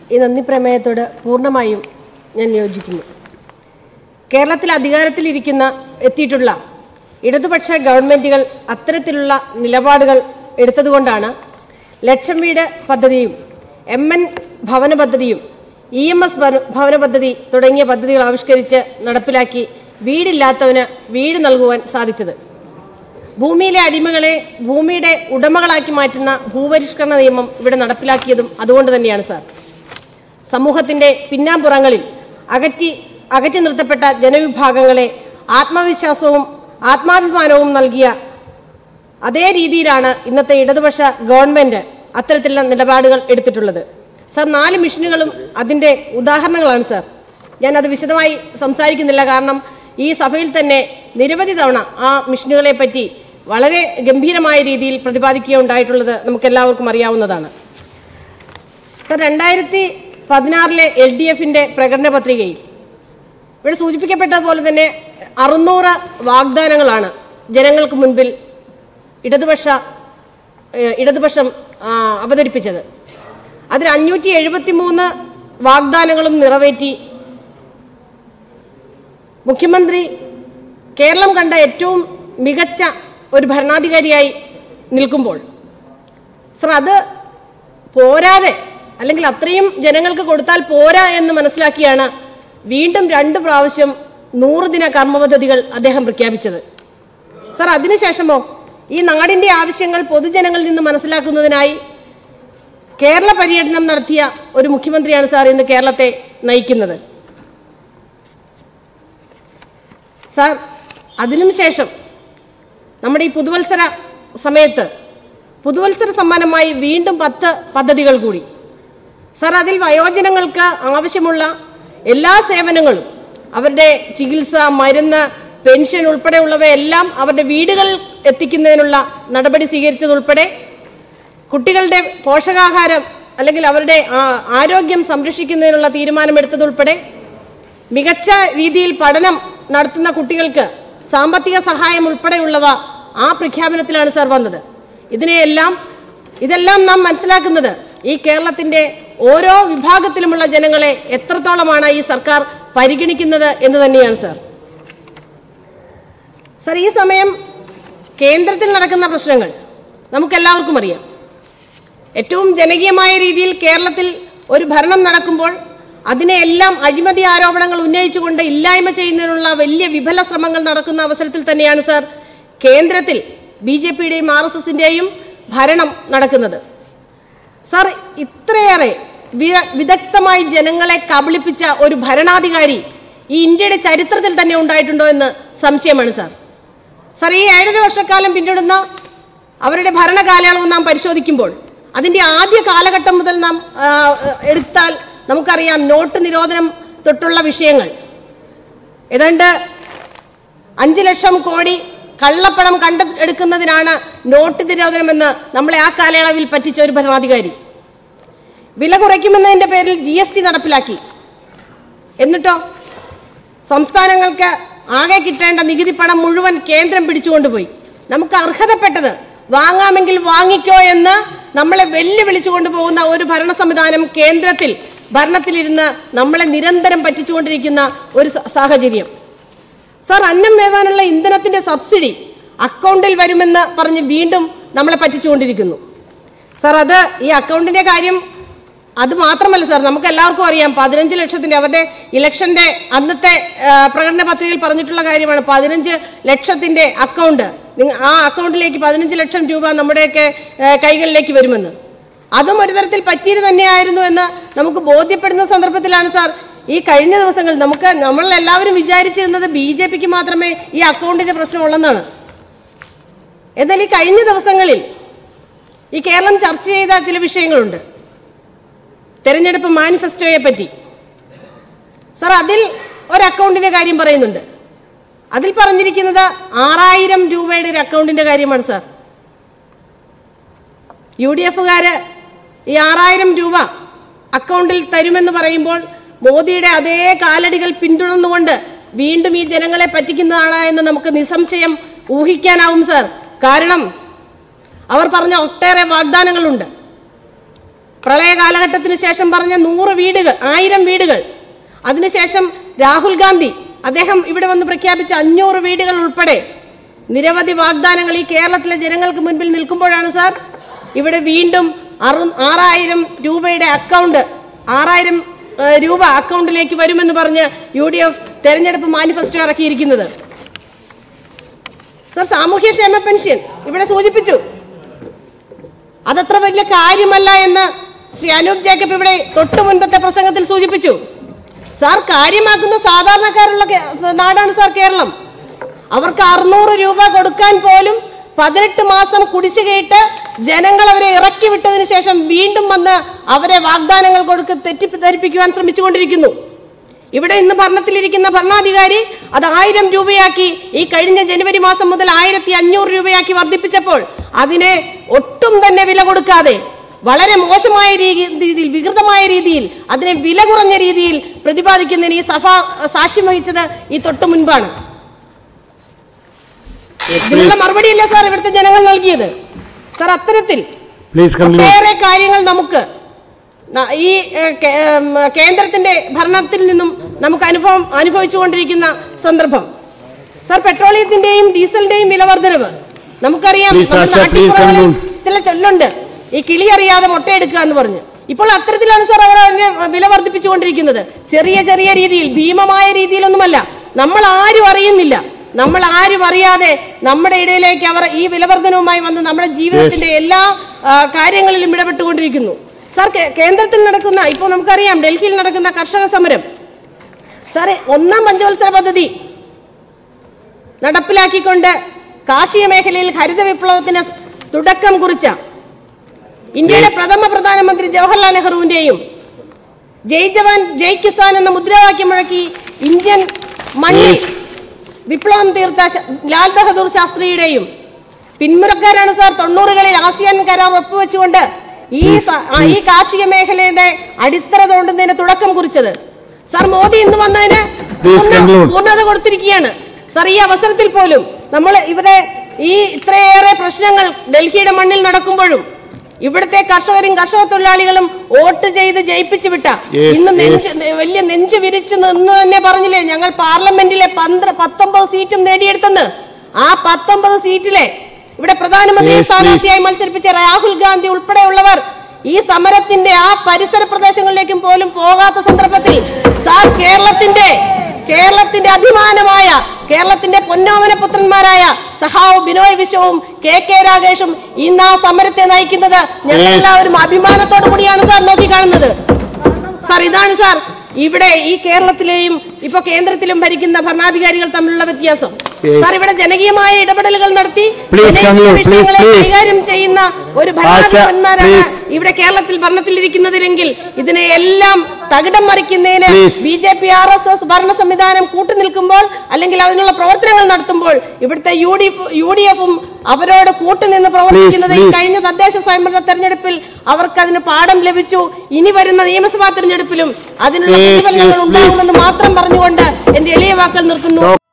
ഈ നന്ദി പ്രമേയത്തോട് പൂർണ്ണമായും ഞാൻ യോജിക്കുന്നു കേരളത്തിൽ അധികാരത്തിലിരിക്കുന്ന എത്തിയിട്ടുള്ള ഇടതുപക്ഷ ഗവൺമെൻറ്റുകൾ അത്തരത്തിലുള്ള നിലപാടുകൾ എടുത്തതുകൊണ്ടാണ് ലക്ഷം വീട് പദ്ധതിയും എം എൻ ഭവന പദ്ധതിയും ഇ എം എസ് ഭവന പദ്ധതി തുടങ്ങിയ പദ്ധതികൾ ആവിഷ്കരിച്ച് നടപ്പിലാക്കി വീടില്ലാത്തവന് വീട് നൽകുവാൻ സാധിച്ചത് ഭൂമിയിലെ അടിമകളെ ഭൂമിയുടെ ഉടമകളാക്കി മാറ്റുന്ന ഭൂപരിഷ്കരണ നിയമം ഇവിടെ നടപ്പിലാക്കിയതും അതുകൊണ്ട് തന്നെയാണ് സാർ സമൂഹത്തിന്റെ പിന്നാമ്പുറങ്ങളിൽ അകറ്റി അകറ്റി നിർത്തപ്പെട്ട ജനവിഭാഗങ്ങളെ ആത്മവിശ്വാസവും ആത്മാഭിമാനവും നൽകിയ അതേ രീതിയിലാണ് ഇന്നത്തെ ഇടതുപക്ഷ ഗവൺമെന്റ് അത്തരത്തിലുള്ള നിലപാടുകൾ എടുത്തിട്ടുള്ളത് സാർ നാല് മിഷനുകളും അതിന്റെ ഉദാഹരണങ്ങളാണ് സാർ ഞാൻ അത് വിശദമായി സംസാരിക്കുന്നില്ല കാരണം ഈ സഭയിൽ തന്നെ നിരവധി തവണ ആ മിഷനുകളെ പറ്റി വളരെ ഗംഭീരമായ രീതിയിൽ പ്രതിപാദിക്കുകയുണ്ടായിട്ടുള്ളത് നമുക്ക് എല്ലാവർക്കും അറിയാവുന്നതാണ് സർ രണ്ടായിരത്തി പതിനാറിലെ എൽ ഡി എഫിന്റെ പ്രകടന പത്രികയിൽ ഇവിടെ സൂചിപ്പിക്കപ്പെട്ട പോലെ തന്നെ അറുന്നൂറ് വാഗ്ദാനങ്ങളാണ് ജനങ്ങൾക്ക് മുൻപിൽ ഇടതുപക്ഷ ഏഹ്, ഇടതുപക്ഷം ആ, അവതരിപ്പിച്ചത് അതിൽ അഞ്ഞൂറ്റി എഴുപത്തി മൂന്ന് വാഗ്ദാനങ്ങളും നിറവേറ്റി മുഖ്യമന്ത്രി കേരളം കണ്ട ഏറ്റവും മികച്ച ഒരു ഭരണാധികാരിയായി നിൽക്കുമ്പോൾ സർ അത് പോരാതെ അല്ലെങ്കിൽ അത്രയും ജനങ്ങൾക്ക് കൊടുത്താൽ പോരാ എന്ന് മനസ്സിലാക്കിയാണ് വീണ്ടും രണ്ട് പ്രാവശ്യം നൂറ് ദിന കർമ്മപദ്ധതികൾ അദ്ദേഹം പ്രഖ്യാപിച്ചത് സർ അതിനുശേഷമോ ഈ നാടിന്റെ ആവശ്യങ്ങൾ പൊതുജനങ്ങളിൽ നിന്ന് മനസ്സിലാക്കുന്നതിനായി കേരള പര്യടനം നടത്തിയ ഒരു മുഖ്യമന്ത്രിയാണ് സാർ ഇന്ന് കേരളത്തെ നയിക്കുന്നത് സാർ അതിനും ശേഷം നമ്മുടെ ഈ പുതുവത്സര സമയത്ത് പുതുവത്സര സമ്മാനമായി വീണ്ടും പത്ത് പദ്ധതികൾ കൂടി സാർ അതിൽ വയോജനങ്ങൾക്ക് ആവശ്യമുള്ള എല്ലാ സേവനങ്ങളും അവരുടെ ചികിത്സ മരുന്ന് പെൻഷൻ ഉൾപ്പെടെയുള്ളവയെല്ലാം അവരുടെ വീടുകളിൽ എത്തിക്കുന്നതിനുള്ള നടപടി സ്വീകരിച്ചതുൾപ്പെടെ കുട്ടികളുടെ പോഷകാഹാരം അല്ലെങ്കിൽ അവരുടെ ആ- ആരോഗ്യം സംരക്ഷിക്കുന്നതിനുള്ള തീരുമാനമെടുത്തതുൾപ്പെടെ മികച്ച രീതിയിൽ പഠനം നടത്തുന്ന കുട്ടികൾക്ക് സാമ്പത്തിക സഹായം ഉൾപ്പെടെയുള്ളവ ആ പ്രഖ്യാപനത്തിലാണ് സാർ വന്നത് ഇതിനെയെല്ലാം ഇതെല്ലാം നാം മനസ്സിലാക്കുന്നത് ഈ കേരളത്തിന്റെ ഓരോ വിഭാഗത്തിലുമുള്ള ജനങ്ങളെ എത്രത്തോളമാണ് ഈ സർക്കാർ പരിഗണിക്കുന്നത് എന്ന് തന്നെയാണ് സാർ സാർ ഈ സമയം കേന്ദ്രത്തിൽ നടക്കുന്ന പ്രശ്നങ്ങൾ നമുക്കെല്ലാവർക്കും അറിയാം ഏറ്റവും ജനകീയമായ രീതിയിൽ കേരളത്തിൽ ഒരു ഭരണം നടക്കുമ്പോൾ അതിനെയെല്ലാം അഴിമതി ആരോപണങ്ങൾ ഉന്നയിച്ചുകൊണ്ട് ഇല്ലായ്മ ചെയ്യുന്നതിനുള്ള വലിയ വിഫല ശ്രമങ്ങൾ നടക്കുന്ന അവസരത്തിൽ തന്നെയാണ് സാർ കേന്ദ്രത്തിൽ ബി ജെ പിയുടെയും ആർ എസ് എസിന്റെയും ഭരണം നടക്കുന്നത് സാർ ഇത്രയേറെ വിദ- വിദഗ്ധമായി ജനങ്ങളെ കബളിപ്പിച്ച ഒരു ഭരണാധികാരി ഈ ഇന്ത്യയുടെ ചരിത്രത്തിൽ തന്നെ ഉണ്ടായിട്ടുണ്ടോ എന്ന് സംശയമാണ് സാർ സാർ ഈ ഏഴര വർഷക്കാലം പിന്നിടുന്ന അവരുടെ ഭരണകാലയളവ് നാം പരിശോധിക്കുമ്പോൾ അതിന്റെ ആദ്യ കാലഘട്ടം മുതൽ നാം ആ, എടുത്താൽ നമുക്കറിയാം നോട്ട് നിരോധനം തൊട്ടുള്ള വിഷയങ്ങൾ ഏതാണ്ട് അഞ്ചു ലക്ഷം കോടി കള്ളപ്പണം കണ്ടെടുക്കുന്നതിനാണ് നോട്ട് നിരോധനമെന്ന് നമ്മളെ ആ കാലയളവിൽ പറ്റിച്ച ഒരു ഭരണാധികാരി വില കുറയ്ക്കുമെന്നതിന്റെ പേരിൽ ജി എസ് ടി നടപ്പിലാക്കി എന്നിട്ടോ സംസ്ഥാനങ്ങൾക്ക് ആകെ കിട്ടേണ്ട നികുതി പണം മുഴുവൻ കേന്ദ്രം പിടിച്ചുകൊണ്ടുപോയി നമുക്ക് അർഹതപ്പെട്ടത് വാങ്ങാമെങ്കിൽ വാങ്ങിക്കോ എന്ന് നമ്മളെ വെല്ലുവിളിച്ചു കൊണ്ടുപോകുന്ന ഒരു ഭരണ സംവിധാനം കേന്ദ്രത്തിൽ ഭരണത്തിലിരുന്ന് നമ്മളെ നിരന്തരം പറ്റിച്ചുകൊണ്ടിരിക്കുന്ന ഒരു സ- സാഹചര്യം സാർ അന്നം വേവാനുള്ള ഇന്ധനത്തിന്റെ സബ്സിഡി അക്കൗണ്ടിൽ വരുമെന്ന് പറഞ്ഞ് വീണ്ടും നമ്മളെ പറ്റിച്ചുകൊണ്ടിരിക്കുന്നു സാർ അത് ഈ അക്കൗണ്ടിന്റെ കാര്യം അത് മാത്രമല്ല സാർ നമുക്ക് എല്ലാവർക്കും അറിയാം പതിനഞ്ച് ലക്ഷത്തിന്റെ അവരുടെ ഇലക്ഷന്റെ അന്നത്തെ ആ, പ്രകടന പത്രികയിൽ പറഞ്ഞിട്ടുള്ള കാര്യമാണ് പതിനഞ്ച് ലക്ഷത്തിന്റെ അക്കൗണ്ട് നിങ്ങ- ആ അക്കൗണ്ടിലേക്ക് പതിനഞ്ച് ലക്ഷം രൂപ നമ്മുടെയൊക്കെ ആ, കൈകളിലേക്ക് വരുമെന്ന് അതും ഒരു തരത്തിൽ പറ്റിയത് തന്നെയായിരുന്നു എന്ന് നമുക്ക് ബോധ്യപ്പെടുന്ന സന്ദർഭത്തിലാണ് സാർ ഈ കഴിഞ്ഞ ദിവസങ്ങൾ നമുക്ക് നമ്മൾ എല്ലാവരും വിചാരിച്ചിരുന്നത് ബി ജെ പിക്ക് മാത്രമേ ഈ അക്കൗണ്ടിന്റെ പ്രശ്നമുള്ളെന്നാണ് എന്നാൽ ഈ കഴിഞ്ഞ ദിവസങ്ങളിൽ ഈ കേരളം ചർച്ച ചെയ്ത ചില വിഷയങ്ങളുണ്ട് തെരഞ്ഞെടുപ്പ് മാനിഫെസ്റ്റോയെ പറ്റി സാർ അതിൽ ഒരു അക്കൗണ്ടിന്റെ കാര്യം പറയുന്നുണ്ട് അതിൽ പറഞ്ഞിരിക്കുന്നത് ആറായിരം രൂപയുടെ ഒരു അക്കൗണ്ടിന്റെ കാര്യമാണ് സാർ യു ഡി എഫുകാര് ഈ ആറായിരം രൂപ അക്കൗണ്ടിൽ തരുമെന്ന് പറയുമ്പോൾ മോദിയുടെ അതേ കാലടികൾ പിന്തുടർന്നുകൊണ്ട് വീണ്ടും ഈ ജനങ്ങളെ പറ്റിക്കുന്നതാണ് എന്ന് നമുക്ക് നിസ്സംശയം ഊഹിക്കാനാവും സാർ കാരണം അവർ പറഞ്ഞ ഒട്ടേറെ വാഗ്ദാനങ്ങളുണ്ട് പ്രളയ കാലഘട്ടത്തിന് ശേഷം പറഞ്ഞ നൂറ് വീടുകൾ ആയിരം വീടുകൾ അതിനുശേഷം രാഹുൽ ഗാന്ധി അദ്ദേഹം ഇവിടെ വന്ന് പ്രഖ്യാപിച്ച അഞ്ഞൂറ് വീടുകൾ ഉൾപ്പെടെ നിരവധി വാഗ്ദാനങ്ങൾ ഈ കേരളത്തിലെ ജനങ്ങൾക്ക് മുൻപിൽ നിൽക്കുമ്പോഴാണ് സാർ ഇവിടെ വീണ്ടും അറു ആറായിരം രൂപയുടെ അക്കൗണ്ട് ആറായിരം ഏഹ്, രൂപ അക്കൗണ്ടിലേക്ക് വരുമെന്ന് പറഞ്ഞ് യു ഡി എഫ് തെരഞ്ഞെടുപ്പ് മാനിഫെസ്റ്റോ ഇറക്കിയിരിക്കുന്നത് സർ സാമൂഹ്യക്ഷേമ പെൻഷൻ ഇവിടെ സൂചിപ്പിച്ചു അതത്ര വലിയ കാര്യമല്ല എന്ന് ശ്രീ അനൂപ് ജേക്കബ് ഇവിടെ തൊട്ടു മുൻപത്തെ പ്രസംഗത്തിൽ സൂചിപ്പിച്ചു സാർ കാര്യമാക്കുന്ന സാധാരണക്കാരുള്ള കേ- നാടാണ് സാർ കേരളം അവർക്ക് അറുന്നൂറ് രൂപ കൊടുക്കാൻ പോലും പതിനെട്ട് മാസം കുടിശ്ശികയിട്ട് ജനങ്ങൾ അവരെ ഇറക്കി വിട്ടതിന് ശേഷം വീണ്ടും വന്ന് അവരെ വാഗ്ദാനങ്ങൾ കൊടുക്ക് തെറ്റിദ്ധരിപ്പിക്കുവാൻ ശ്രമിച്ചുകൊണ്ടിരിക്കുന്നു ഇവിടെ ഇന്ന് ഭരണത്തിലിരിക്കുന്ന ഭരണാധികാരി അത് ആയിരം രൂപയാക്കി ഈ കഴിഞ്ഞ ജനുവരി മാസം മുതൽ ആയിരത്തി അഞ്ഞൂറ് രൂപയാക്കി വർദ്ധിപ്പിച്ചപ്പോൾ അതിനെ ഒട്ടും തന്നെ വില കൊടുക്കാതെ വളരെ മോശമായ രീതി- രീതിയിൽ വികൃതമായ രീതിയിൽ അതിനെ വില കുറഞ്ഞ രീതിയിൽ പ്രതിപാദിക്കുന്നതിന് ഈ സഭ സാക്ഷ്യം വഹിച്ചത് ഈ തൊട്ടു മുൻപാണ് ഇതിനുള്ള മറുപടിയില്ല സാർ ഇവിടുത്തെ ജനങ്ങൾ നൽകിയത് സാർ അത്തരത്തിൽ പ്ലീസ് കൺക്ലൂഡ് ഒട്ടേറെ കാര്യങ്ങൾ നമുക്ക് ന- ഈ ഏഹ്, കേ- ഏം, കേന്ദ്രത്തിന്റെ ഭരണത്തിൽ നിന്നും നമുക്ക് അനുഭവം അനുഭവിച്ചുകൊണ്ടിരിക്കുന്ന സന്ദർഭം സാർ പെട്രോളിയത്തിന്റെയും ഡീസലിന്റെയും വില വർധനവ് നമുക്കറിയാം Please, നമ്മുടെ Sasha, please നാട്ടിൻപുറങ്ങളിൽ conclude. ചില ചൊല്ലുണ്ട് ഈ കിളി അറിയാതെ മുട്ടയെടുക്കുക എന്ന് പറഞ്ഞ് ഇപ്പോൾ അത്തരത്തിലാണ് സാർ അവർ അതിനെ വില വർദ്ധിപ്പിച്ചുകൊണ്ടിരിക്കുന്നത് ചെറിയ ചെറിയ രീതിയിൽ ഭീമമായ രീതിയിലൊന്നുമല്ല നമ്മൾ ആരും അറിയുന്നില്ല നമ്മൾ ആരും അറിയാതെ നമ്മുടെ ഇടയിലേക്ക് അവർ ഈ വിലവർദ്ധനവുമായി വന്ന് നമ്മുടെ ജീവിതത്തിന്റെ എല്ലാ ആ, കാര്യങ്ങളിലും ഇടപെട്ടുകൊണ്ടിരിക്കുന്നു സാർ കേ- കേന്ദ്രത്തിൽ നടക്കുന്ന ഇപ്പോൾ നമുക്കറിയാം ഡൽഹിയിൽ നടക്കുന്ന കർഷക സമരം സാറേ ഒന്നാം പഞ്ചവത്സര പദ്ധതി നടപ്പിലാക്കിക്കൊണ്ട് കാർഷിക മേഖലയിൽ ഹരിത വിപ്ലവത്തിന് തുടക്കം കുറിച്ച ഇന്ത്യയുടെ Yes. പ്രഥമ പ്രധാനമന്ത്രി ജവഹർലാൽ നെഹ്റുവിന്റെയും ജയ് ജവാൻ ജയ് കിസാൻ എന്ന മുദ്രാവാക്യം മുഴക്കി ഇന്ത്യൻ മണ്ണിൽ Yes. വിപ്ലവം തീർത്ത ശ- ലാൽ ബഹദൂർ ശാസ്ത്രിയുടെയും പിന്മുറക്കാരാണ് സാർ തൊണ്ണൂറുകളിൽ ആസിയാൻ കരാർ ഒപ്പുവെച്ചുകൊണ്ട് ഈ സ- ആ, ഈ കാർഷിക മേഖലയുടെ അടിത്തറ തോണ്ടുന്നതിന് തുടക്കം കുറിച്ചത് സാർ മോദി ഇന്ന് വന്നതിന് Please പൂർണ്ണ- conclude. പൂർണ്ണത കൊടുത്തിരിക്കുകയാണ് സാർ ഈ അവസരത്തിൽ പോലും നമ്മൾ ഇവിടെ ഈ ഇത്രയേറെ പ്രശ്നങ്ങൾ ഡൽഹിയുടെ മണ്ണിൽ നടക്കുമ്പോഴും ഇവിടുത്തെ കർഷകരും കർഷക തൊഴിലാളികളും വോട്ട് ചെയ്ത് ജയിപ്പിച്ചു വിട്ട Yes, ഇന്ന് നെഞ്ച് yes. വലിയ നെഞ്ച് വിരിച്ച് നിന്ന് തന്നെ പറഞ്ഞില്ലേ ഞങ്ങൾ പാർലമെന്റിലെ പന്ത്ര പത്തൊമ്പത് സീറ്റും നേടിയെടുത്തെന്ന് ആ പത്തൊമ്പത് സീറ്റിലെ ഇവിടെ പ്രധാനമന്ത്രി Yes, സ്ഥാനാർത്ഥിയായി മത്സരിപ്പിച്ച രാഹുൽ ഗാന്ധി ഉൾപ്പെടെയുള്ളവർ ഈ സമരത്തിന്റെ ആ പരിസര പ്രദേശങ്ങളിലേക്കും പോലും പോകാത്ത സന്ദർഭത്തിൽ സാർ കേരളത്തിന്റെ കേരളത്തിന്റെ അഭിമാനമായ കേരളത്തിന്റെ പൊന്നോമന പുത്രന്മാരായ സഹാവ് ബിനോയ് വിശ്വവും കെ കെ രാഗേഷും ഇന്ന് ആ സമരത്തെ നയിക്കുന്നത് ഞങ്ങൾ Yes. എല്ലാവരും അഭിമാനത്തോടു കൂടിയാണ് സാർ നോക്കിക്കാണുന്നത് സാർ ഇതാണ് സാർ ഇവിടെ ഈ കേരളത്തിലെയും ഇപ്പൊ കേന്ദ്രത്തിലും ഭരിക്കുന്ന ഭരണാധികാരികൾ തമ്മിലുള്ള വ്യത്യാസം Yes. സാർ ഇവിടെ ജനകീയമായ ഇടപെടലുകൾ നടത്തി Please ജനകീയ conclude. Please, വിഷയങ്ങളെ please. കൈകാര്യം ചെയ്യുന്ന ഒരു ആശ, ഭരണാധിപന്മാരാണ് please. ഇവിടെ കേരളത്തിൽ ഭരണത്തിലിരിക്കുന്നതിലെങ്കിൽ ഇതിനെ എല്ലാം തകിടം മറിക്കുന്നതിന് Please. B J P R S S ഭരണ സംവിധാനം കൂട്ടുനിൽക്കുമ്പോൾ അല്ലെങ്കിൽ അതിനുള്ള പ്രവർത്തനങ്ങൾ നടത്തുമ്പോൾ ഇവിടുത്തെ യു ഡി യു ഡി എഫും അവരോട് കൂട്ടുനിന്ന് പ്രവർത്തിക്കുന്നത് ഈ please. കഴിഞ്ഞ തദ്ദേശ സ്വയംഭരണ തെരഞ്ഞെടുപ്പിൽ അവർക്ക് അതിന് പാഠം ലഭിച്ചു ഇനി വരുന്ന നിയമസഭാ തെരഞ്ഞെടുപ്പിലും അതിനുള്ള Please, പ്രതിഫലനങ്ങൾ yes, please. ഉണ്ടാകുമെന്ന് മാത്രം പറഞ്ഞുകൊണ്ട് എന്റെ എളിയ വാക്കുകൾ നിർത്തുന്നു